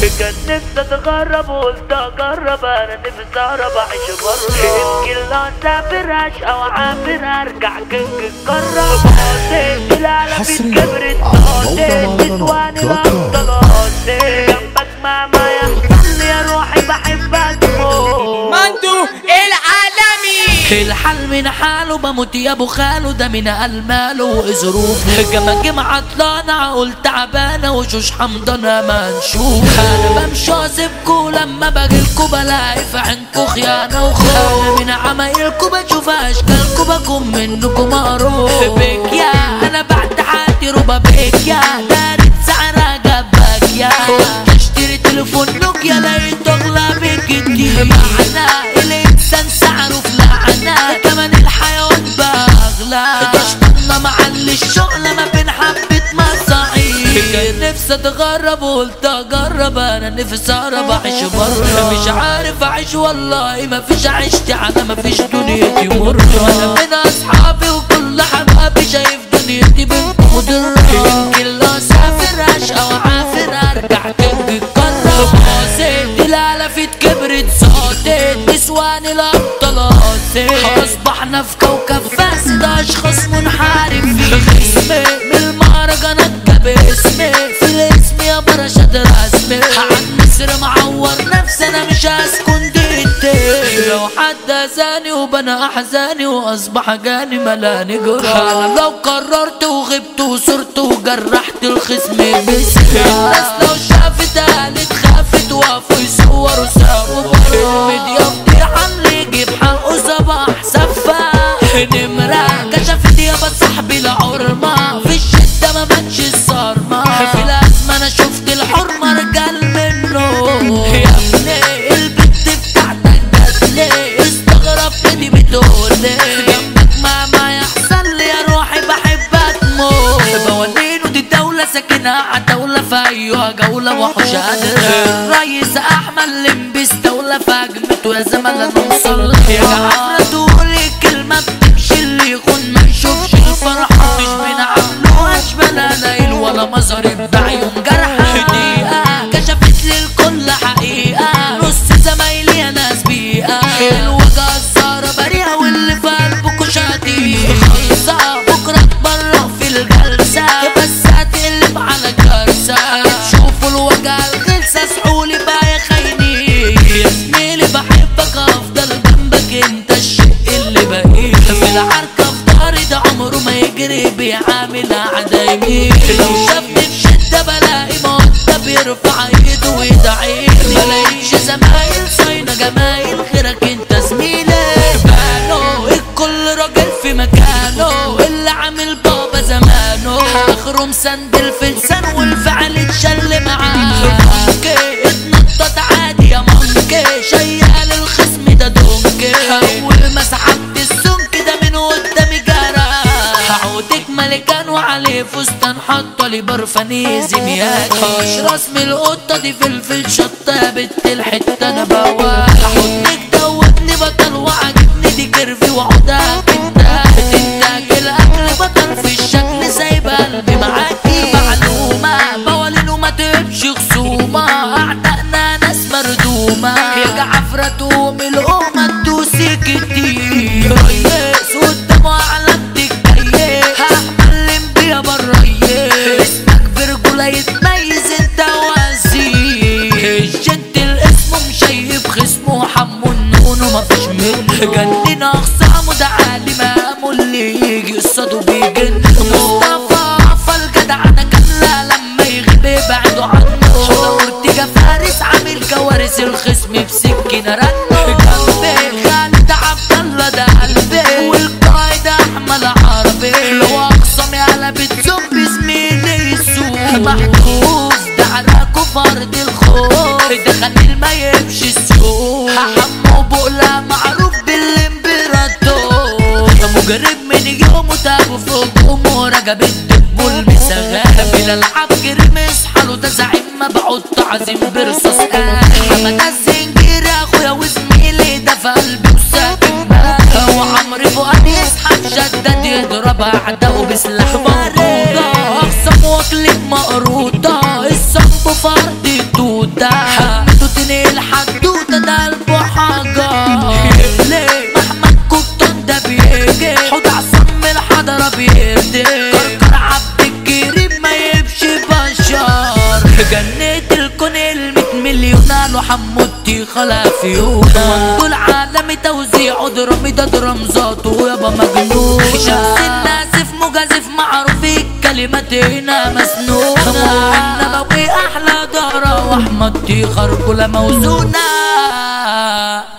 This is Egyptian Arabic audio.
كان نفسي اتغرب وقلت اجرب انا نفسي اهرب اعيش بره يمكن لو اسافر او عابر ارجع كنج القارة قاصد العالم حصرياً كبرت على قاصد موقع نسواني مهرجانات دوت الافضل قاصد جنبك مهما يحصل لي يا روحي بحبك موت مندو العالمي الحال من حاله بموت يا ابو خاله ده من الماله وظروفه جما جمعة طلعنا قلت تعبانة وشوش حمضانة ما نشوف انا بمشي اسيبكوا لما باجيلكوا بلاقي في عينكوا خيانة وخوف انا من عمايلكوا بشوف اشكالكوا بكون منكوا مقروف بك يا انا بعد حياتي ربا بك يا دارت سعرها جنبك يا اشتري تليفون نوكيا لقيت اغلى بكتير معنا الانسان سعره في لعنة كمان الحيوان باغلى اشتغلنا معلي الشغل ما بين حبة مصاعير كان نفسي اتغرب وقلت اجرب انا نفسي اهرب اعيش بره مش عارف اعيش والله ما فيش عشت على ما فيش دنيتي مر انا من اصحابي وكل حبابي شايف دنيتي بنت مضرة يمكن لو اسافر اشقى وعافر ارجع تنجي القارة قاصد الالافات كبرت صوتت نسوان الابطال قاصد اصبحنا في كوكب فاسد اشخاص منحرفين اسمي من المهرجانات جاب اسمي في الاسم يا برشاد رسمي عن مصر معور نفسي انا مش هسكن دقيقتين لو حد اذاني وبنى احزاني واصبح جاني ملاني جراح انا لو قررت وغبت وصرت وجرحت الخصم باسمي الناس لو شافت قالت خافت وقفوا يصوروا سابوا برا الميديا فضيحة اللي يجيب حقه صباح سفاح نمرة كشفت يابا صاحبي العرمة في الشدة ما بانش الصرمة في الأزمة أنا شفت الحرمة رجال منه يا ابني البت بتاعتك جات لي استغربت دي بتقول لي جنبك مهما يحصل لي يا روحي بحبك موت بوالين ودي دولة ساكنة عتاولة في أيها جولة وحوش قادر الرئيس أحمد لمبس دولة فهجمته يا زملاء نوصل يا جعفرة تقولي كلمة بتمشي اللي يخون ما يشوفش الفرحة مش بنعمله أشبال قليل ولا مظهر بعيون جرحى دقيقة كشفت لي الكل حقيقة نص زمايلي يا ناس بيئة الوجع الزهرة بريئة واللي في قلبكوا شديد خلصة بكرة اتبرع في الجلسة بس هتقلب على كارثة شوفوا الوجع الغلسة اسحولي بقى يا خاينين يا زميلي بحبك افضل جنبك انت الشيء اللي بقيت في العركة في ظهري ده عمره ما يجري بيعامل عدايمين لو شافني في شدة بلاقي مودة بيرفع ايده ويدعي ملاقيش زمايل صاينة جمايل غيرك انت زميلي بانو الكل راجل في مكانه اللي عامل بابا زمانه اخره مسندل في لسان والفعل اتشل معاه مونكي اتنطط عادي يا مونكي شيال الخصم ده دونكي اول ما سحبت السمك ده من قدامي جرى عودك ملكان وعليه فستان حاطه لي برفانيزي مياكي اشراس من القطه دي فلفل شطه بنت الحته انا بواكي حضنك دوبني بطل وعجبني دي كرفي وعودها بنتاك تنتاك الاكل بطل في الشكل سايب قلبي معاكي معلومه بوالين وما تبش خصومه اعدائنا ناس مردومه يا جعفره تقوم الامه تدوسي كتير ريس قدامه علامة الجيش هعلم بيها بالريس اسمك برجولة يتميز انت وزير الجد الاسم مشيب خصمه حمو النون ومفيش منه جنن اخصامه ده عالي مقامه اللي يجي قصاده بيجن مصطفى عفا الجدع انا كاملة لما يغيب يبعدوا عنه شغل مرتجى فارس عامل كوارث الخصم بسكينة رنه جنبي خالد عبد الله ده قلبي والقائد احمد عربي لو اقسم على بيت زومبي زميلي يسوق محبوس ده على كفر دي الخوف ده خليل ما يمشي السوق حمو بقلة معروف بالامبراطور مجرب من يومه تابه في هجومه رجب الدب والمساغاب الالعاب جرمس حاله ده زعيم مبعوث تعظيم برصاص حمد الزنجير اخويا وزميلي ده في قلبي وساكن هو عمرو فؤاد يسحب شداد يضرب اعدائه بسلاح موجودة اقسم واكلك مقروطة الصنب فرد التوتة حمودة حمدو تنقل حدوتة ده قلبه حجر ليه محمد كوتون ده بيجي حوض عصام الحضرة بيهدي كركر عبد الكريم ما يبشي بشر جنة الكون الميت مليون قالوا حمودتي خلاف يوم دول عالمي توزيع درامي ده درمزاته يابا مجنون شمس الناسف مجازف معروف الكلمات هنا مسنونة النبوي احلى دارة واحمد تيخر كل موزونة